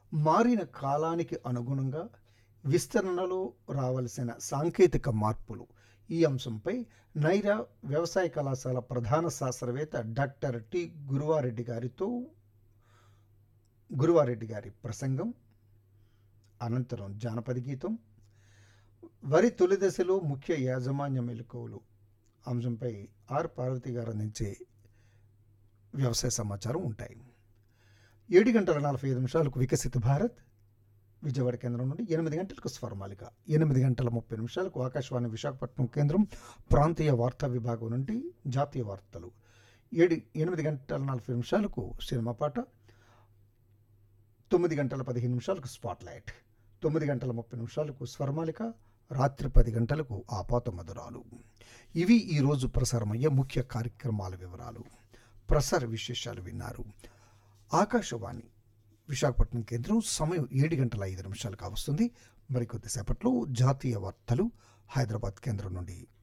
మారిన కాలానికి అనుగుణంగా విస్తరణలో రావలసిన సాంకేతిక మార్పులు ఈ అంశంపై నైరా వ్యవసాయ కళాశాల ప్రధాన శాస్త్రవేత్త డాక్టర్ టి గురువారెడ్డి గారితో గురువారెడ్డి గారి ప్రసంగం అనంతరం జానపద గీతం వరి తొలి దశలో ముఖ్య యాజమాన్య మెలకువలు అంశంపై ఆర్ పార్వతి గారు అందించే వ్యవసాయ సమాచారం ఉంటాయి ఏడు గంటల నలభై ఐదు నిమిషాలకు వికసిత భారత్ విజయవాడ కేంద్రం నుండి ఎనిమిది గంటలకు స్వరమాలిక ఎనిమిది గంటల ముప్పై నిమిషాలకు ఆకాశవాణి విశాఖపట్నం కేంద్రం ప్రాంతీయ వార్తా విభాగం నుండి జాతీయ వార్తలు ఏడు ఎనిమిది గంటల నలభై నిమిషాలకు సినిమా పాట తొమ్మిది గంటల పదిహేను నిమిషాలకు స్పాట్ లైట్ తొమ్మిది గంటల ముప్పై నిమిషాలకు స్వరమాలిక రాత్రి పది గంటలకు ఆపాత మధురాలు ఇవి ఈరోజు ప్రసారమయ్యే ముఖ్య కార్యక్రమాల వివరాలు ప్రసార విశేషాలు విన్నారు ఆకాశవాణి విశాఖపట్నం కేంద్రం సమయం ఏడు గంటల ఐదు నిమిషాలు కావస్తుంది మరికొద్దిసేపట్లో జాతీయ వార్తలు హైదరాబాద్ కేంద్రం నుండి